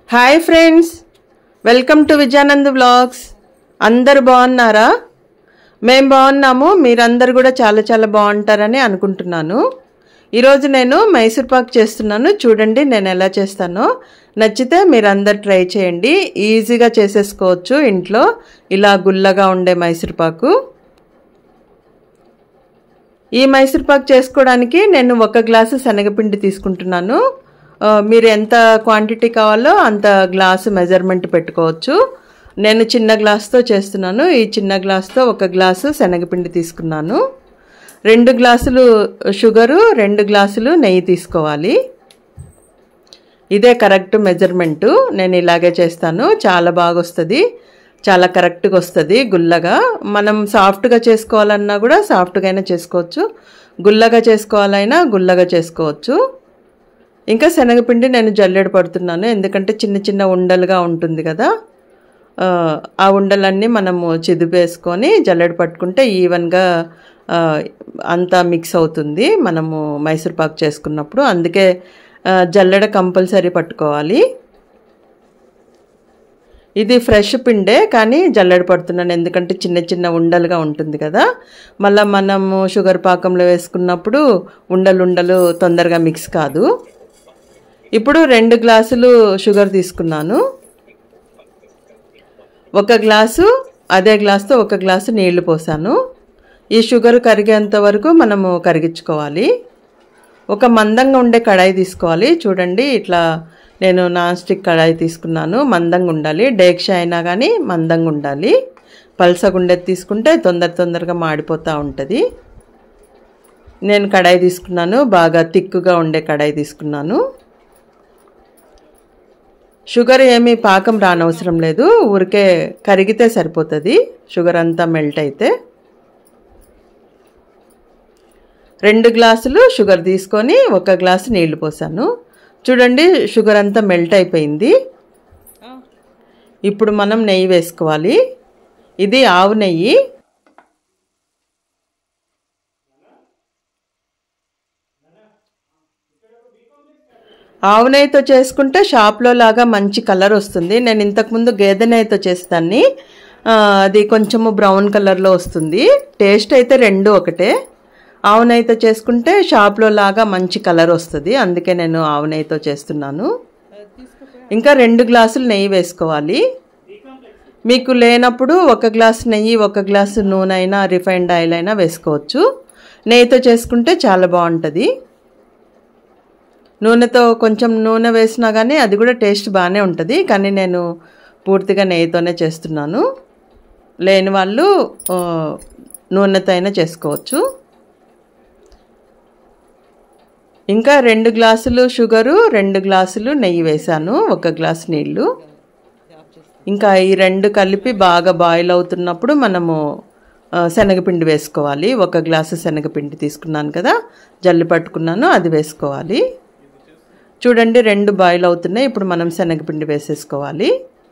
hi friends welcome to Vijayanand blogs అందరు బాగున్నారా మేము బాగున్నాము మీరందరు కూడా చాలా చాలా బాగుంటారని అనుకుంటున్నాను ఈరోజు నేను మైసూర్ పాక్ చేస్తున్నాను చూడండి నేను ఎలా చేస్తానో నచ్చితే మీరందరు ట్రై చేయండి ఈజీగా చేసేసుకోవచ్చు ఇంట్లో ఇలా గుల్లగా ఉండే మైసూర్ పాకు ఈ మైసూర్ పాక్ చేసుకోవడానికి నేను ఒక గ్లాసు శనగపిండి తీసుకుంటున్నాను ఆ, మీరు ఎంత క్వాంటిటీ కావాలో అంత గ్లాసు మెజర్మెంట్ పెట్టుకోవచ్చు నేను చిన్న గ్లాస్తో చేస్తున్నాను ఈ చిన్న గ్లాస్తో ఒక గ్లాసు శనగపిండి తీసుకున్నాను రెండు గ్లాసులు షుగరు రెండు గ్లాసులు నెయ్యి తీసుకోవాలి ఇదే కరెక్ట్ మెజర్మెంటు నేను ఇలాగే చేస్తాను చాలా బాగా వస్తుంది చాలా కరెక్ట్గా వస్తుంది గుల్లగా మనం సాఫ్ట్గా చేసుకోవాలన్నా కూడా సాఫ్ట్గా అయినా చేసుకోవచ్చు గుల్లగా చేసుకోవాలైనా గుల్లగా చేసుకోవచ్చు ఇంకా శనగపిండి నేను జల్లెడ పడుతున్నాను ఎందుకంటే చిన్న చిన్న ఉండలుగా ఉంటుంది కదా ఆ, ఆ ఉండలన్నీ మనము చిదిపేసుకొని జల్లెడ పట్టుకుంటే ఈవెన్గా ఆ, అంతా మిక్స్ అవుతుంది మనము మైసూర్ పాక్ చేసుకున్నప్పుడు అందుకే ఆ, జల్లెడ కంపల్సరీ పట్టుకోవాలి ఇది ఫ్రెష్ పిండే కానీ జల్లెడ పడుతున్నాను ఎందుకంటే చిన్న చిన్న ఉండలుగా ఉంటుంది కదా మళ్ళీ మనము షుగర్ పాకంలో వేసుకున్నప్పుడు ఉండలు ఉండలు తొందరగా మిక్స్ కాదు ఇప్పుడు రెండు గ్లాసులు షుగర్ తీసుకున్నాను ఒక గ్లాసు అదే గ్లాస్తో ఒక గ్లాసు నీళ్లు పోసాను ఈ షుగర్ కరిగేంత వరకు మనము కరిగించుకోవాలి ఒక మందంగా ఉండే కడాయి తీసుకోవాలి చూడండి ఇట్లా నేను నాన్ స్టిక్ కడాయి తీసుకున్నాను మందంగా ఉండాలి డేక్ష అయినా కానీ మందంగా ఉండాలి పల్సగుండేది తీసుకుంటే తొందర తొందరగా మాడిపోతూ ఉంటుంది నేను కడాయి తీసుకున్నాను బాగా తిక్కుగా ఉండే కడాయి తీసుకున్నాను షుగర్ ఏమీ పాకం రానవసరం లేదు ఊరికే కరిగితే సరిపోతుంది షుగర్ అంతా మెల్ట్ అయితే రెండు గ్లాసులు షుగర్ తీసుకొని ఒక గ్లాసు నీళ్లు పోసాను చూడండి షుగర్ అంతా మెల్ట్ అయిపోయింది ఇప్పుడు మనం నెయ్యి వేసుకోవాలి ఇది ఆవు నెయ్యి ఆవు నెయ్యితో చేసుకుంటే షాప్లో లాగా మంచి కలర్ వస్తుంది నేను ఇంతకుముందు గేదె నెయ్యితో చేస్తాన్ని ఆ, అది కొంచెము బ్రౌన్ కలర్లో వస్తుంది టేస్ట్ అయితే రెండు ఒకటే ఆవు నెయ్యితో చేసుకుంటే షాప్లో లాగా మంచి కలర్ వస్తుంది అందుకే నేను ఆవు నెయ్యితో చేస్తున్నాను ఇంకా రెండు గ్లాసులు నెయ్యి వేసుకోవాలి మీకు లేనప్పుడు ఒక గ్లాస్ నెయ్యి ఒక గ్లాసు నూనె అయినా రిఫైండ్ ఆయిల్ అయినా వేసుకోవచ్చు నెయ్యితో చేసుకుంటే చాలా బాగుంటుంది నూనెతో కొంచెం నూనె వేసినా కానీ అది కూడా టేస్ట్ బాగానే ఉంటుంది కానీ నేను పూర్తిగా నెయ్యితోనే చేస్తున్నాను లేని వాళ్ళు ఆ, నూనెతో అయినా చేసుకోవచ్చు ఇంకా రెండు గ్లాసులు షుగరు రెండు గ్లాసులు నెయ్యి వేసాను ఒక గ్లాస్ నీళ్ళు ఇంకా ఈ రెండు కలిపి బాగా బాయిల్ అవుతున్నప్పుడు మనము ఆ, శనగపిండి వేసుకోవాలి ఒక గ్లాసు శనగపిండి తీసుకున్నాను కదా జల్లి పట్టుకున్నాను అది వేసుకోవాలి చూడండి రెండు బాయిల్ అవుతున్నాయి ఇప్పుడు మనం శనగపిండి వేసేసుకోవాలి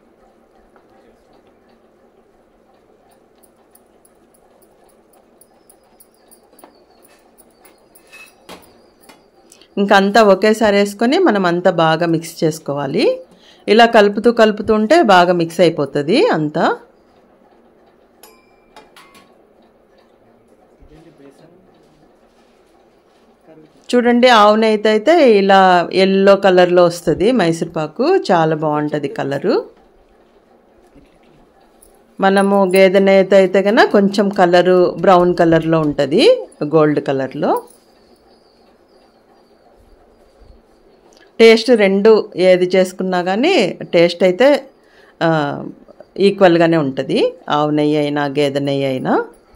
ఇంకా అంతా ఒకేసారి వేసుకొని మనం అంతా బాగా మిక్స్ చేసుకోవాలి ఇలా కలుపుతూ కలుపుతూ ఉంటే బాగా మిక్స్ అయిపోతుంది అంతా చూడండి ఆవు నెయ్యితో అయితే ఇలా ఎల్లో కలర్లో వస్తుంది మైసూర్ పాకు చాలా బాగుంటుంది కలరు మనము గేదె నెయ్యితో అయితే కన్నా కొంచెం కలరు బ్రౌన్ కలర్లో ఉంటుంది గోల్డ్ కలర్లో టేస్ట్ రెండు ఏది చేసుకున్నా కానీ టేస్ట్ అయితే ఆ, ఈక్వల్గానే ఉంటుంది ఆవు నెయ్యి అయినా గేదె నెయ్యి అయినా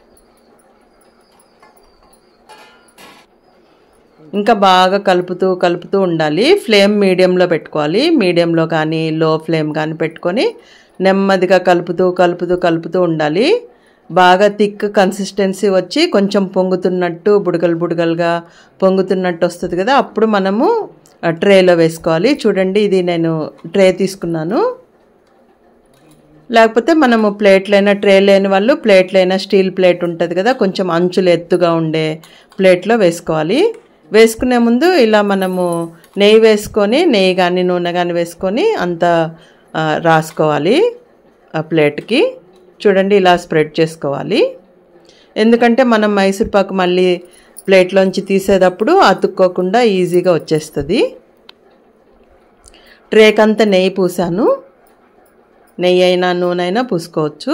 ఇంకా బాగా కలుపుతూ కలుపుతూ ఉండాలి ఫ్లేమ్ మీడియంలో పెట్టుకోవాలి మీడియంలో కానీ లో ఫ్లేమ్ కానీ పెట్టుకొని నెమ్మదిగా కలుపుతూ కలుపుతూ కలుపుతూ ఉండాలి బాగా థిక్ కన్సిస్టెన్సీ వచ్చి కొంచెం పొంగుతున్నట్టు బుడగలు బుడగలుగా పొంగుతున్నట్టు వస్తుంది కదా అప్పుడు మనము ఆ, ట్రేలో వేసుకోవాలి చూడండి ఇది నేను ట్రే తీసుకున్నాను లేకపోతే మనము ప్లేట్లైనా ట్రే లేని వాళ్ళు ప్లేట్లైనా స్టీల్ ప్లేట్ ఉంటుంది కదా కొంచెం అంచులు ఎత్తుగా ఉండే ప్లేట్లో వేసుకోవాలి వేసుకునే ముందు ఇలా మనము నెయ్యి వేసుకొని నెయ్యి కానీ నూనె కానీ వేసుకొని అంత ఆ, రాసుకోవాలి ఆ ప్లేట్కి చూడండి ఇలా స్ప్రెడ్ చేసుకోవాలి ఎందుకంటే మనం మైసూర్ పాకు మళ్ళీ ప్లేట్లోంచి తీసేటప్పుడు అతుక్కోకుండా ఈజీగా వచ్చేస్తుంది ట్రేకంతా నెయ్యి పూసాను నెయ్యి అయినా నూనె అయినా పూసుకోవచ్చు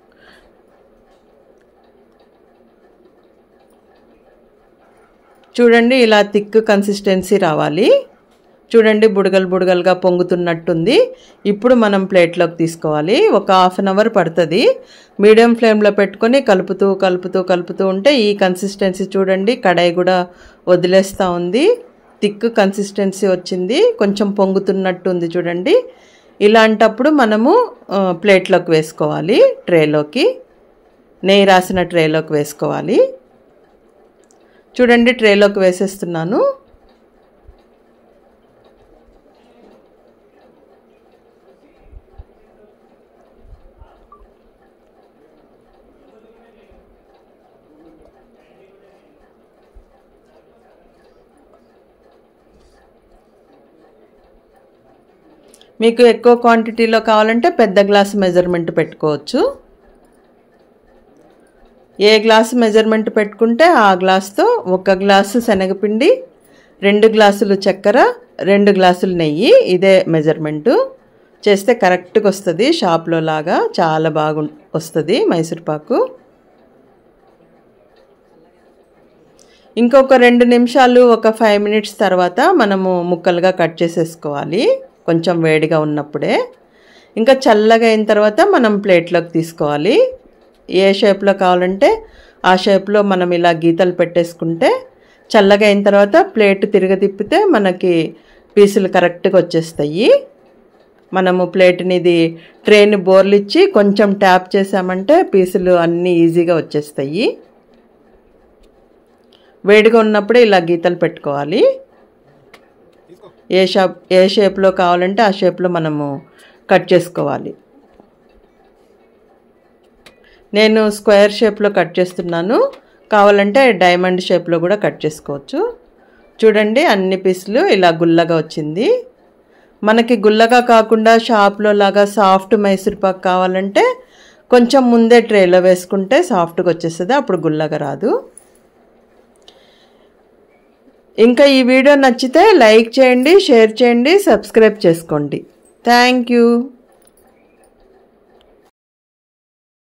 చూడండి ఇలా థిక్ కన్సిస్టెన్సీ రావాలి చూడండి బుడగలు బుడగలుగా పొంగుతున్నట్టుంది ఇప్పుడు మనం ప్లేట్లోకి తీసుకోవాలి ఒక హాఫ్ అన్ అవర్ పడుతుంది మీడియం ఫ్లేమ్లో పెట్టుకొని కలుపుతూ కలుపుతూ కలుపుతూ ఉంటే ఈ కన్సిస్టెన్సీ చూడండి కడాయి కూడా వదిలేస్తూ ఉంది థిక్ కన్సిస్టెన్సీ వచ్చింది కొంచెం పొంగుతున్నట్టు ఉంది చూడండి ఇలాంటప్పుడు మనము ఆ, ప్లేట్లోకి వేసుకోవాలి ట్రేలోకి నెయ్యి రాసిన ట్రేలోకి వేసుకోవాలి చూడండి ట్రేలోకి వేసేస్తున్నాను మీకు ఎక్కువ క్వాంటిటీలో కావాలంటే పెద్ద గ్లాస్ మెజర్మెంట్ పెట్టుకోవచ్చు ఏ గ్లాసు మెజర్మెంట్ పెట్టుకుంటే ఆ గ్లాస్తో ఒక గ్లాసు శనగపిండి రెండు గ్లాసులు చక్కెర రెండు గ్లాసులు నెయ్యి ఇదే మెజర్మెంటు చేస్తే కరెక్ట్గా వస్తుంది షాప్లో లాగా చాలా బాగు వస్తుంది మైసూర్పాకు ఇంకొక రెండు నిమిషాలు ఒక ఫైవ్ మినిట్స్ తర్వాత మనము ముక్కలుగా కట్ చేసేసుకోవాలి కొంచెం వేడిగా ఉన్నప్పుడే ఇంకా చల్లగా అయిన తర్వాత మనం ప్లేట్లోకి తీసుకోవాలి ఏ షేప్లో కావాలంటే ఆ షేప్లో మనం ఇలా గీతలు పెట్టేసుకుంటే చల్లగా అయిన తర్వాత ప్లేట్ తిరగతిప్పితే మనకి పీసులు కరెక్ట్గా వచ్చేస్తాయి మనము ప్లేట్ని ఇది ట్రైన్ బోర్లు ఇచ్చి కొంచెం ట్యాప్ చేసామంటే పీసులు అన్నీ ఈజీగా వచ్చేస్తాయి వేడిగా ఉన్నప్పుడే ఇలా గీతలు పెట్టుకోవాలి ఏ షాప్ ఏ షేప్లో కావాలంటే ఆ షేప్లో మనము కట్ చేసుకోవాలి నేను స్క్వేర్ షేప్లో కట్ చేస్తున్నాను కావాలంటే డైమండ్ షేప్లో కూడా కట్ చేసుకోవచ్చు చూడండి అన్ని పీసులు ఇలా గుల్లగా వచ్చింది మనకి గుల్లగా కాకుండా షాప్లో లాగా సాఫ్ట్ మైసూర్ పాక్ కావాలంటే కొంచెం ముందే ట్రేలో వేసుకుంటే సాఫ్ట్గా వచ్చేస్తుంది అప్పుడు గుల్లగా రాదు ఇంకా ఈ వీడియో నచ్చితే లైక్ చేయండి షేర్ చేయండి సబ్స్క్రైబ్ చేసుకోండి థ్యాంక్ యూ